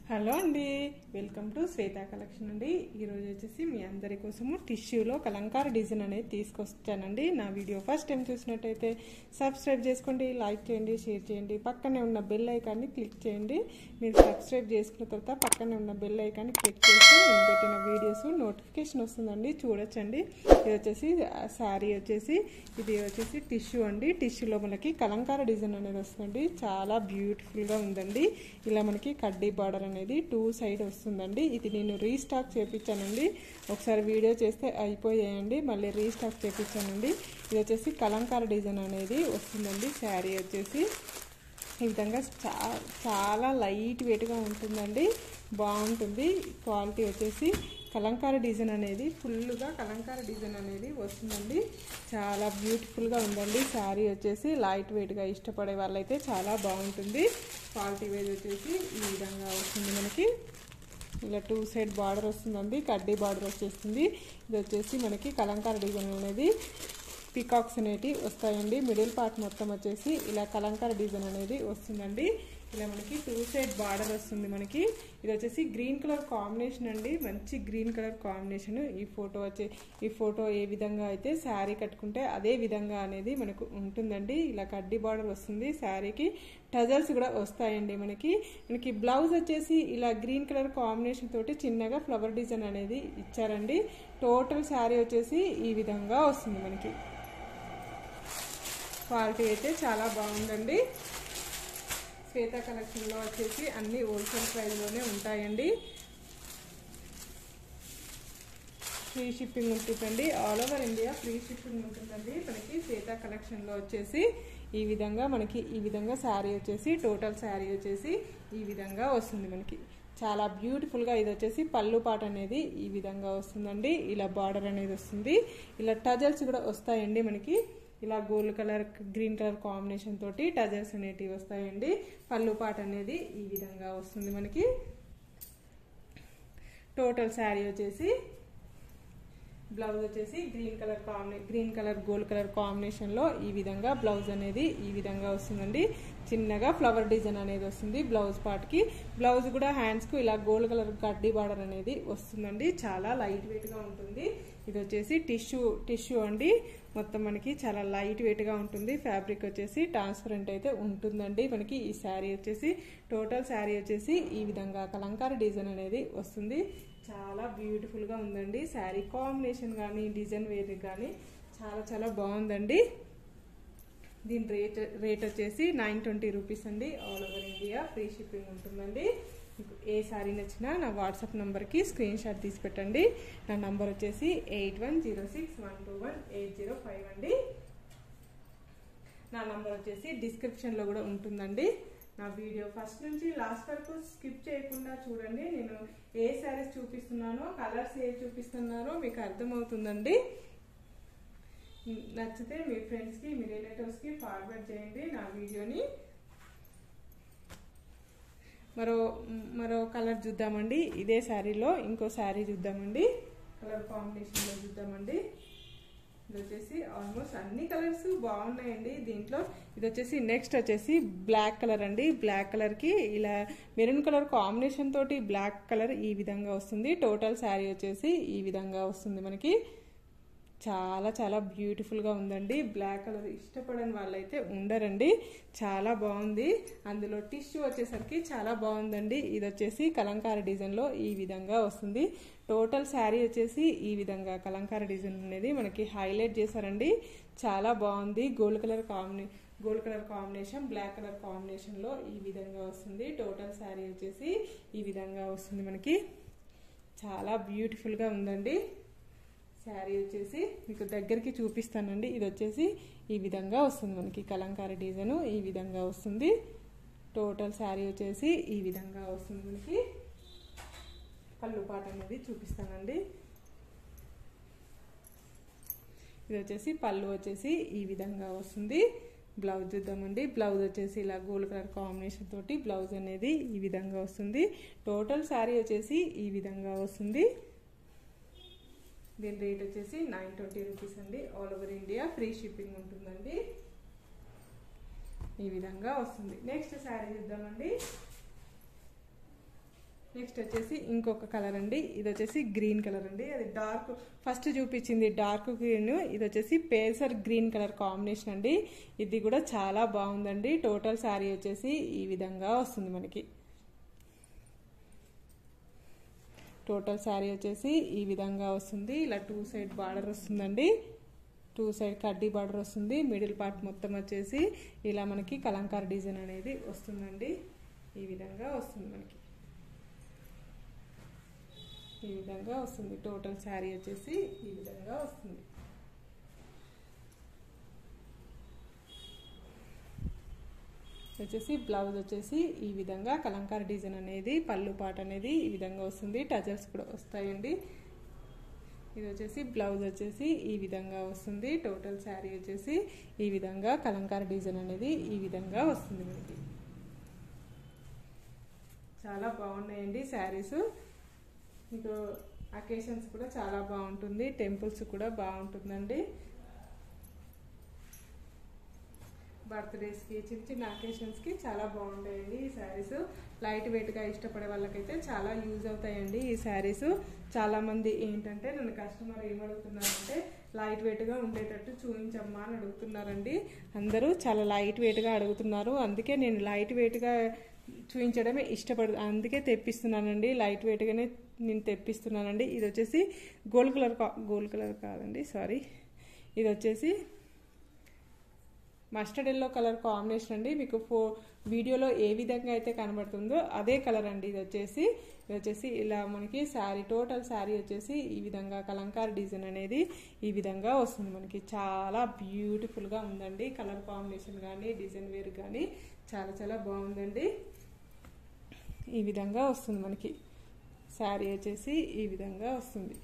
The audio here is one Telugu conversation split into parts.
హలో అండి వెల్కమ్ టు శ్వేత కలెక్షన్ అండి ఈరోజు వచ్చేసి మీ అందరి కోసము టిష్యూలో కలంకార డిజైన్ అనేది తీసుకొచ్చానండి నా వీడియో ఫస్ట్ టైం చూసినట్టయితే సబ్స్క్రైబ్ చేసుకోండి లైక్ చేయండి షేర్ చేయండి పక్కనే ఉన్న బెల్ ఐకాన్ని క్లిక్ చేయండి మీరు సబ్స్క్రైబ్ చేసుకున్న తర్వాత పక్కనే ఉన్న బెల్ ఐకాన్ని క్లిక్ చేసి నేను పెట్టిన వీడియోస్ నోటిఫికేషన్ వస్తుందండి చూడొచ్చండి ఇది వచ్చేసి శారీ వచ్చేసి ఇది వచ్చేసి టిష్యూ అండి టిష్యూలో మనకి కలంకార డిజైన్ అనేది వస్తుంది చాలా బ్యూటిఫుల్గా ఉందండి ఇలా మనకి కడ్డీ బార్డర్ అనేది టూ సైడ్ వస్తుందండి ఇది నేను రీస్టాక్ చేపించానండి ఒకసారి వీడియో చేస్తే అయిపోయాయండి మళ్ళీ రీస్టాక్ చేపించానండి ఇది వచ్చేసి కలంకార డిజైన్ అనేది వస్తుందండి శారీ వచ్చేసి ఈ విధంగా చా చాలా లైట్ వెయిట్గా ఉంటుందండి బాగుంటుంది క్వాలిటీ వచ్చేసి కలంకార డిజైన్ అనేది ఫుల్గా కలంకార డిజైన్ అనేది వస్తుందండి చాలా బ్యూటిఫుల్గా ఉందండి శారీ వచ్చేసి లైట్ వెయిట్గా ఇష్టపడే వాళ్ళైతే చాలా బాగుంటుంది క్వాలిటీ వైజ్ వచ్చేసి ఈ విధంగా వస్తుంది మనకి ఇలా టూ సైడ్ బార్డర్ వస్తుందండి కడ్డీ బార్డర్ వచ్చేస్తుంది ఇది వచ్చేసి మనకి కలంకార డిజైన్ అనేది పీకాక్స్ అనేటివి వస్తాయండి మిడిల్ పార్ట్ మొత్తం వచ్చేసి ఇలా కలంకార డిజైన్ అనేది వస్తుందండి ఇలా మనకి టూ సైడ్ బార్డర్ వస్తుంది మనకి ఇది వచ్చేసి గ్రీన్ కలర్ కాంబినేషన్ అండి మంచి గ్రీన్ కలర్ కాంబినేషన్ ఈ ఫోటో వచ్చే ఈ ఫోటో ఏ విధంగా అయితే శారీ కట్టుకుంటే అదే విధంగా అనేది మనకు ఉంటుందండి ఇలా కడ్డీ బార్డర్ వస్తుంది శారీకి టజల్స్ కూడా వస్తాయండి మనకి మనకి బ్లౌజ్ వచ్చేసి ఇలా గ్రీన్ కలర్ కాంబినేషన్ తోటి చిన్నగా ఫ్లవర్ డిజైన్ అనేది ఇచ్చారండి టోటల్ శారీ వచ్చేసి ఈ విధంగా వస్తుంది మనకి క్వాలిటీ అయితే చాలా బాగుందండి శ్వేత కలెక్షన్లో వచ్చేసి అన్ని హోల్సేల్ ప్రైస్లోనే ఉంటాయండి ఫ్రీ షిప్పింగ్ ఉంటుందండి all over India free shipping ఉంటుందండి మనకి శ్వేత కలెక్షన్లో వచ్చేసి ఈ విధంగా మనకి ఈ విధంగా శారీ వచ్చేసి టోటల్ శారీ వచ్చేసి ఈ విధంగా వస్తుంది మనకి చాలా బ్యూటిఫుల్గా ఇది వచ్చేసి పళ్ళు పాట అనేది ఈ విధంగా వస్తుందండి ఇలా బార్డర్ అనేది వస్తుంది ఇలా టజల్స్ కూడా వస్తాయండి మనకి ఇలా gold colour green colour combination తోటి టజల్స్ అనేటివి వస్తాయండి పళ్ళు పాట అనేది ఈ విధంగా వస్తుంది మనకి టోటల్ శారీ వచ్చేసి బ్లౌజ్ వచ్చేసి green colour combine green colour gold colour కాంబినేషన్లో ఈ విధంగా బ్లౌజ్ అనేది ఈ విధంగా వస్తుందండి చిన్నగా ఫ్లవర్ డిజైన్ అనేది వస్తుంది బ్లౌజ్ పార్ట్కి బ్లౌజ్ కూడా హ్యాండ్స్కు ఇలా గోల్డ్ కలర్ గడ్డి బార్డర్ అనేది వస్తుందండి చాలా లైట్ వెయిట్గా ఉంటుంది ఇది వచ్చేసి టిష్యూ టిష్యూ అండి మొత్తం మనకి చాలా లైట్ వెయిట్గా ఉంటుంది ఫ్యాబ్రిక్ వచ్చేసి ట్రాన్స్పరెంట్ అయితే ఉంటుందండి మనకి ఈ శారీ వచ్చేసి టోటల్ శారీ వచ్చేసి ఈ విధంగా కలంకార డిజైన్ అనేది వస్తుంది చాలా బ్యూటిఫుల్గా ఉందండి శారీ కాంబినేషన్ కానీ డిజైన్ వేరే కానీ చాలా చాలా బాగుందండి దీని రేట్ రేట్ వచ్చేసి నైన్ ట్వంటీ రూపీస్ అండి all over India free shipping ఉంటుందండి మీకు ఏ శారీ నచ్చినా నా వాట్సాప్ నెంబర్కి స్క్రీన్ షాట్ తీసి పెట్టండి నా నంబర్ వచ్చేసి eight one zero six one two one eight zero five అండి నా నంబర్ వచ్చేసి డిస్క్రిప్షన్లో కూడా ఉంటుందండి నా వీడియో ఫస్ట్ నుంచి లాస్ట్ వరకు స్కిప్ చేయకుండా చూడండి నేను ఏ శారీస్ చూపిస్తున్నానో కలర్స్ ఏ చూపిస్తున్నారో మీకు అర్థమవుతుందండి నచ్చితే మీ ఫ్రెండ్స్కి మీ రిలేటివ్స్కి ఫార్వర్డ్ చేయండి నా వీడియోని మరో మరో కలర్ చూద్దామండి ఇదే శారీలో ఇంకో శారీ చూద్దామండి కలర్ కాంబినేషన్లో చూద్దామండి ఇది వచ్చేసి ఆల్మోస్ట్ అన్ని కలర్స్ బాగున్నాయండి దీంట్లో ఇది వచ్చేసి నెక్స్ట్ వచ్చేసి బ్లాక్ కలర్ అండి బ్లాక్ కలర్కి ఇలా మెరూన్ కలర్ కాంబినేషన్ తోటి బ్లాక్ కలర్ ఈ విధంగా వస్తుంది టోటల్ శారీ వచ్చేసి ఈ విధంగా వస్తుంది మనకి చాలా చాలా బ్యూటిఫుల్గా ఉందండి బ్లాక్ కలర్ ఇష్టపడని వాళ్ళైతే ఉండరండి చాలా బాగుంది అందులో టిష్యూ వచ్చేసరికి చాలా బాగుందండి ఇది వచ్చేసి కలంకార డిజైన్లో ఈ విధంగా వస్తుంది టోటల్ శారీ వచ్చేసి ఈ విధంగా కలంకార డిజైన్ అనేది మనకి హైలైట్ చేశారండి చాలా బాగుంది gold colour combine gold colour combination black colour కాంబినేషన్లో ఈ విధంగా వస్తుంది టోటల్ శారీ వచ్చేసి ఈ విధంగా వస్తుంది మనకి చాలా బ్యూటిఫుల్గా ఉందండి శారీ వచ్చేసి మీకు దగ్గరికి చూపిస్తానండి ఇది వచ్చేసి ఈ విధంగా వస్తుంది మనకి కలంకారీ డిజైన్ ఈ విధంగా వస్తుంది టోటల్ శారీ వచ్చేసి ఈ విధంగా వస్తుంది మనకి పళ్ళు పాట అనేది చూపిస్తానండి ఇది వచ్చేసి పళ్ళు వచ్చేసి ఈ విధంగా వస్తుంది బ్లౌజ్ చూద్దామండి బ్లౌజ్ వచ్చేసి ఇలా గోల్డ్ కలర్ కాంబినేషన్ తోటి బ్లౌజ్ అనేది ఈ విధంగా వస్తుంది టోటల్ శారీ వచ్చేసి ఈ విధంగా వస్తుంది దీని రేట్ వచ్చేసి నైన్ ట్వంటీ రూపీస్ అండి all over India free shipping ఉంటుందండి ఈ విధంగా వస్తుంది నెక్స్ట్ శారీ చూద్దామండి నెక్స్ట్ వచ్చేసి ఇంకొక కలర్ అండి ఇది వచ్చేసి గ్రీన్ కలర్ అండి అది డార్క్ ఫస్ట్ చూపించింది డార్క్ గ్రీన్ ఇది వచ్చేసి పేసర్ గ్రీన్ కలర్ కాంబినేషన్ అండి ఇది కూడా చాలా బాగుందండి టోటల్ శారీ వచ్చేసి ఈ విధంగా వస్తుంది మనకి టోటల్ శారీ వచ్చేసి ఈ విధంగా వస్తుంది ఇలా టూ సైడ్ బార్డర్ వస్తుందండి టూ సైడ్ కడ్డీ బార్డర్ వస్తుంది మిడిల్ పార్ట్ మొత్తం వచ్చేసి ఇలా మనకి కలంకార డిజైన్ అనేది వస్తుందండి ఈ విధంగా వస్తుంది మనకి ఈ విధంగా వస్తుంది టోటల్ శారీ వచ్చేసి ఈ విధంగా వస్తుంది వచ్చేసి బ్లౌజ్ వచ్చేసి ఈ విధంగా కలంకార డిజైన్ అనేది పళ్ళు పాట అనేది ఈ విధంగా వస్తుంది టజల్స్ కూడా వస్తాయండి ఇది వచ్చేసి బ్లౌజ్ వచ్చేసి ఈ విధంగా వస్తుంది టోటల్ శారీ వచ్చేసి ఈ విధంగా కలంకార డిజైన్ అనేది ఈ విధంగా వస్తుంది మనకి చాలా బాగున్నాయండి శారీస్ మీకు అకేషన్స్ కూడా చాలా బాగుంటుంది టెంపుల్స్ కూడా బాగుంటుందండి బర్త్డేస్కి చిన్న చిన్న అకేషన్స్కి చాలా బాగుంటాయండి ఈ శారీస్ లైట్ వెయిట్గా ఇష్టపడే వాళ్ళకైతే చాలా యూజ్ అవుతాయండి ఈ శారీస్ చాలామంది ఏంటంటే నన్ను కస్టమర్ ఏమడుగుతున్నారంటే లైట్ వెయిట్గా ఉండేటట్టు చూపించమ్మా అని అడుగుతున్నారండి అందరూ చాలా లైట్ వెయిట్గా అడుగుతున్నారు అందుకే నేను లైట్ వెయిట్గా చూపించడమే ఇష్టపడు అందుకే తెప్పిస్తున్నానండి లైట్ వెయిట్గానే నేను తెప్పిస్తున్నానండి ఇది వచ్చేసి గోల్డ్ కలర్ గోల్డ్ కలర్ కాదండి సారీ ఇది వచ్చేసి మస్టర్డ్ ఎల్లో కలర్ కాంబినేషన్ అండి మీకు ఫో వీడియోలో ఏ విధంగా అయితే కనబడుతుందో అదే కలర్ అండి ఇది వచ్చేసి ఇది వచ్చేసి ఇలా మనకి శారీ టోటల్ శారీ వచ్చేసి ఈ విధంగా కలంకార్ డిజైన్ అనేది ఈ విధంగా వస్తుంది మనకి చాలా బ్యూటిఫుల్గా ఉందండి కలర్ కాంబినేషన్ కానీ డిజైన్ వేర్ కానీ చాలా చాలా బాగుందండి ఈ విధంగా వస్తుంది మనకి శారీ వచ్చేసి ఈ విధంగా వస్తుంది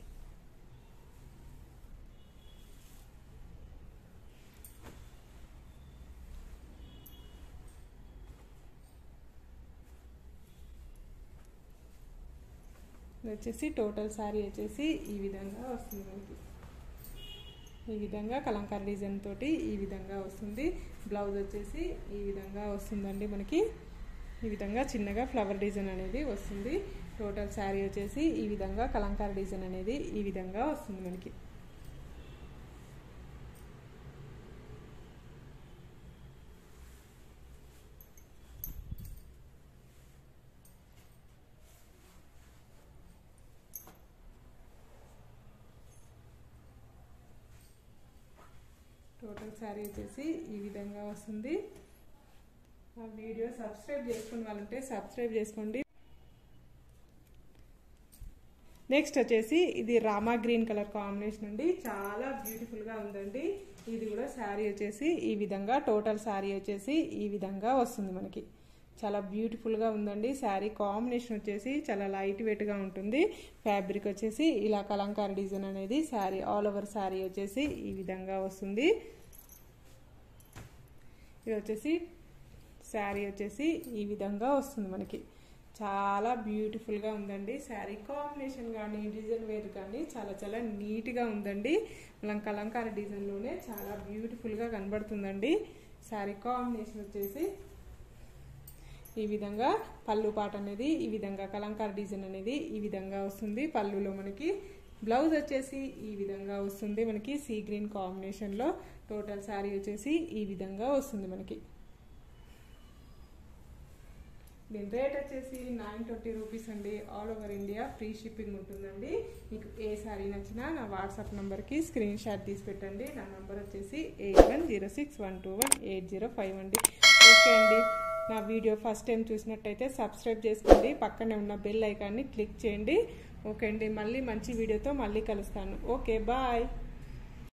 వచ్చేసి టోటల్ శారీ వచ్చేసి ఈ విధంగా వస్తుంది మనకి ఈ విధంగా కలంకార డిజైన్ తోటి ఈ విధంగా వస్తుంది బ్లౌజ్ వచ్చేసి ఈ విధంగా వస్తుందండి మనకి ఈ విధంగా చిన్నగా ఫ్లవర్ డిజైన్ అనేది వస్తుంది టోటల్ శారీ వచ్చేసి ఈ విధంగా కలంకార డిజైన్ అనేది ఈ విధంగా వస్తుంది మనకి టోటల్ శారీ వచ్చేసి ఈ విధంగా వస్తుంది ఆ వీడియో సబ్స్క్రైబ్ చేసుకుని వాళ్ళంటే సబ్స్క్రైబ్ చేసుకోండి నెక్స్ట్ వచ్చేసి ఇది రామా గ్రీన్ కలర్ కాంబినేషన్ అండి చాలా బ్యూటిఫుల్గా ఉందండి ఇది కూడా శారీ వచ్చేసి ఈ విధంగా టోటల్ శారీ వచ్చేసి ఈ విధంగా వస్తుంది మనకి చాలా బ్యూటిఫుల్గా ఉందండి శారీ కాంబినేషన్ వచ్చేసి చాలా లైట్ వెయిట్గా ఉంటుంది ఫ్యాబ్రిక్ వచ్చేసి ఇలా కలంకార డిజైన్ అనేది శారీ ఆల్ ఓవర్ శారీ వచ్చేసి ఈ విధంగా వస్తుంది ఇది వచ్చేసి శారీ వచ్చేసి ఈ విధంగా వస్తుంది మనకి చాలా బ్యూటిఫుల్గా ఉందండి శారీ కాంబినేషన్ కానీ డిజైన్ వేర్ కానీ చాలా చాలా నీట్గా ఉందండి మనం కలంకార డిజైన్లోనే చాలా బ్యూటిఫుల్గా కనబడుతుందండి శారీ కాంబినేషన్ వచ్చేసి ఈ విధంగా పళ్ళు పాట అనేది ఈ విధంగా కలంకార డిజైన్ అనేది ఈ విధంగా వస్తుంది పళ్ళులో మనకి బ్లౌజ్ వచ్చేసి ఈ విధంగా వస్తుంది మనకి సీ గ్రీన్ కాంబినేషన్లో టోటల్ శారీ వచ్చేసి ఈ విధంగా వస్తుంది మనకి దీని రేట్ వచ్చేసి నైన్ ట్వంటీ రూపీస్ అండి all over India free shipping ఉంటుందండి మీకు ఏ శారీ నచ్చినా నా వాట్సాప్ నెంబర్కి స్క్రీన్ షాట్ తీసి పెట్టండి నా నెంబర్ వచ్చేసి eight one zero six one two one eight zero five అండి ఓకే అండి నా వీడియో ఫస్ట్ టైం చూసినట్టయితే సబ్స్క్రైబ్ చేసుకోండి పక్కనే ఉన్న బెల్ ఐకాన్ని క్లిక్ చేయండి ఓకే అండి మళ్ళీ మంచి వీడియోతో మళ్ళీ కలుస్తాను ఓకే బాయ్